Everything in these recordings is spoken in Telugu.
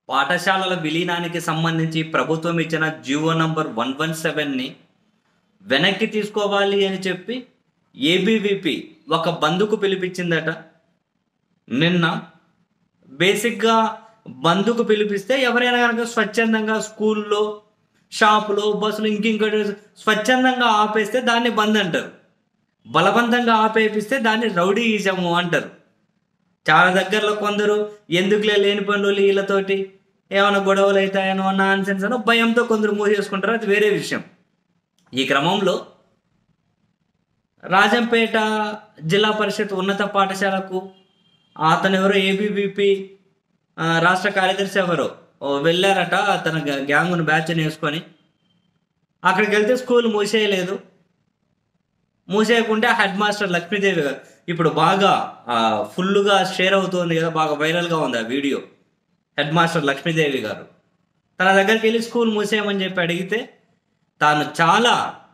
పాఠశాలల విలీనానికి సంబంధించి ప్రభుత్వం ఇచ్చిన జీవో నంబర్ వన్ వన్ సెవెన్ని వెనక్కి తీసుకోవాలి అని చెప్పి ఏబీవీపీ ఒక బంధుకు పిలిపించిందట నిన్న బేసిక్గా బంధుకు పిలిపిస్తే ఎవరైనా కనుక స్వచ్ఛందంగా స్కూల్లో షాపులో బస్సులు ఇంకింకోటి స్వచ్ఛందంగా ఆపేస్తే దాన్ని బంద్ అంటారు బలవంతంగా ఆపేపిస్తే దాన్ని రౌడీయిజము అంటారు చాలా దగ్గరలో కొందరు ఎందుకులే లేని పనులు వీళ్ళతోటి ఏమైనా గొడవలు అవుతాయనో నాన్ సెన్స్ అనో భయంతో కొందరు మూసేసుకుంటారు అది వేరే విషయం ఈ క్రమంలో రాజంపేట జిల్లా పరిషత్ ఉన్నత పాఠశాలకు అతను ఎవరో ఏబీవీపీ రాష్ట్ర కార్యదర్శి ఎవరో ఓ వెళ్ళారట తన గ్యాంగ్ను బ్యాచ్ని వేసుకొని అక్కడికి వెళ్తే స్కూల్ మూసేయలేదు మూసేయకుంటే హెడ్ మాస్టర్ లక్ష్మీదేవి గారు ఇప్పుడు బాగా ఆ, ఫుల్గా షేర్ అవుతుంది కదా బాగా వైరల్గా ఉంది ఆ వీడియో హెడ్ మాస్టర్ లక్ష్మీదేవి గారు తన దగ్గరికి వెళ్ళి స్కూల్ మూసేయమని చెప్పి అడిగితే తాను చాలా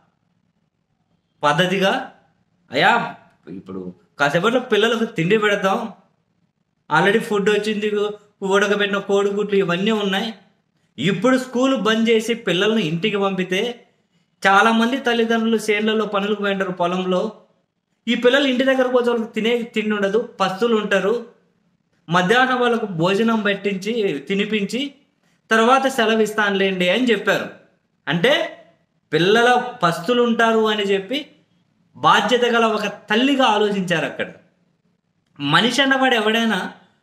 పద్ధతిగా అయ్యా ఇప్పుడు కాసేపట్లో పిల్లలకు తిండి పెడతాం ఆల్రెడీ ఫుడ్ వచ్చింది ఉడకబెట్టిన కోడిగుడ్లు ఇవన్నీ ఉన్నాయి ఇప్పుడు స్కూల్ బంద్ చేసి పిల్లల్ని ఇంటికి పంపితే చాలామంది తల్లిదండ్రులు చేన్లలో పనులకు పోయింటారు పొలంలో ఈ పిల్లలు ఇంటి దగ్గరకు పోతే వాళ్ళకి తినే తిండి ఉండదు పస్తులు ఉంటారు మధ్యాహ్నం వాళ్ళకు భోజనం పెట్టించి తినిపించి తర్వాత సెలవు ఇస్తానులేండి అని చెప్పారు అంటే పిల్లల పస్తులు ఉంటారు అని చెప్పి బాధ్యత గల ఒక తల్లిగా ఆలోచించారు అక్కడ మనిషి అన్నవాడు ఎవడైనా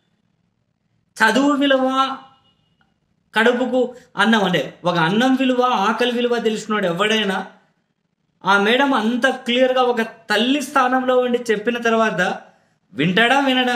చదువు విలువ కడుపుకు అన్నం అంటే ఒక అన్నం విలువ ఆకలి విలువ తెలుసుకున్నాడు ఎవడైనా ఆ మేడం అంత క్లియర్గా ఒక తల్లి స్థానంలో ఉండి చెప్పిన తర్వాత వింటాడా వినడా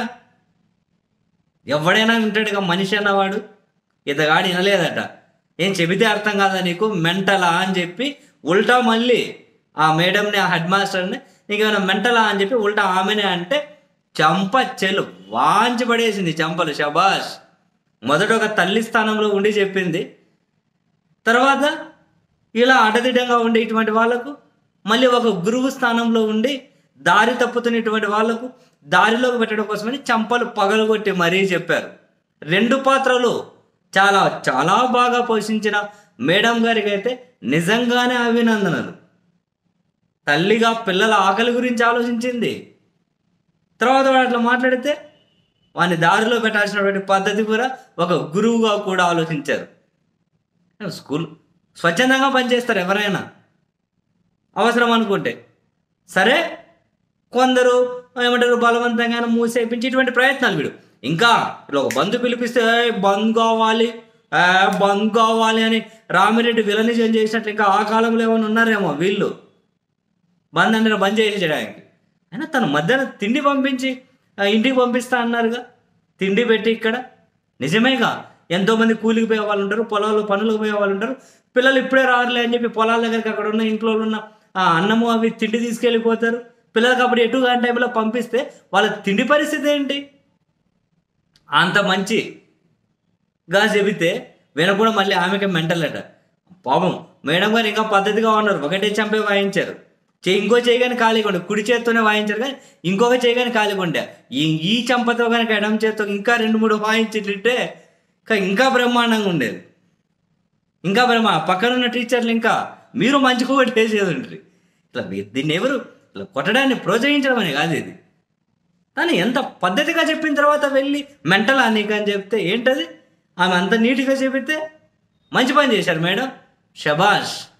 ఎవడైనా వింటాడుగా మనిషి అన్నవాడు ఇతగాడు వినలేదట ఏం చెబితే అర్థం కాదా నీకు మెంటలా అని చెప్పి ఉల్టా మళ్ళీ ఆ మేడంని ఆ హెడ్ మాస్టర్ని నీకేమైనా మెంటలా అని చెప్పి ఉల్టా ఆమెనే అంటే చంప చెలు వాంచి పడేసింది చంపలు షబాష్ మొదట ఒక తల్లి స్థానంలో ఉండి చెప్పింది తర్వాత ఇలా అడదిడ్డంగా ఉండే ఇటువంటి వాళ్ళకు మళ్ళీ ఒక గురువు స్థానంలో ఉండి దారి తప్పుతున్నటువంటి వాళ్ళకు దారిలోకి పెట్టడం కోసమని చంపలు పగలగొట్టి మరీ చెప్పారు రెండు పాత్రలు చాలా చాలా బాగా పోషించిన మేడం గారికి అయితే నిజంగానే అభినందనలు తల్లిగా పిల్లల ఆకలి గురించి ఆలోచించింది తర్వాత వాడు అట్లా మాట్లాడితే వాడిని దారిలో పెట్టాల్సినటువంటి పద్ధతి కూడా ఒక గురువుగా కూడా ఆలోచించారు స్కూల్ స్వచ్ఛందంగా పనిచేస్తారు ఎవరైనా అవసరం అనుకుంటే సరే కొందరు ఏమంటారు బలవంతంగా మూసేపించి ఇటువంటి ప్రయత్నాలు వీడు ఇంకా ఇలా ఒక బంధు పిలిపిస్తే "ఏయ్, బంద్ కావాలి ఏ, బంద్ కావాలి అని రామిరెడ్డి విలనిజం చేసినట్లు ఇంకా ఆ కాలంలో ఏమైనా ఉన్నారేమో వీళ్ళు బంద్ అంటే బంద్ చేసేయడానికి అయినా తను మధ్యాహ్నం తిండి పంపించి ఆ, ఇంటికి పంపిస్తా అన్నారుగా తిండి పెట్టి ఇక్కడ నిజమేగా ఎంతోమంది కూలికి పోయే వాళ్ళు ఉంటారు పొలాల్లో పనులకు పోయే వాళ్ళు ఉంటారు పిల్లలు ఇప్పుడే రారులే అని చెప్పి పొలాల దగ్గరికి అక్కడ ఉన్న ఇంట్లో ఉన్న ఆ అన్నము అవి తిండి తీసుకెళ్ళిపోతారు పిల్లలకు అప్పుడు ఎటు కాని టైంలో పంపిస్తే వాళ్ళ తిండి పరిస్థితి ఏంటి అంత మంచిగా చెబితే వినకుండా మళ్ళీ ఆమెకి మెంటల్ అట పాపం మేడం గారు ఇంకా పద్ధతిగా ఉన్నారు ఒకటే చంపే వాయించారు చే ఇంకో చేయగానే ఖాళీగా ఉండే కుడి చేత్తోనే వాయించారు కానీ ఇంకొక చేయగానే ఖాళీగా ఉండే ఈ ఈ చంపతో కనుక ఎడం చేత్తో ఇంకా రెండు మూడు వాయించిట్లింటే ఇంకా ఇంకా బ్రహ్మాండంగా ఉండేది ఇంకా బ్రహ్మ పక్కన ఉన్న టీచర్లు ఇంకా మీరు మంచి కొట్టి వేసేది ఉంటుంది ఇట్లా మీ- దీన్ని ఎవరు ఇట్లా కొట్టడాన్ని ప్రోత్సహించడం అని కాదు ఇది కానీ ఎంత పద్ధతిగా చెప్పిన తర్వాత వెళ్ళి మెంటల్ నీకు అని చెప్తే ఏంటది ఆమె అంత నీట్గా చెబితే మంచి పని చేశారు మేడం షబాష్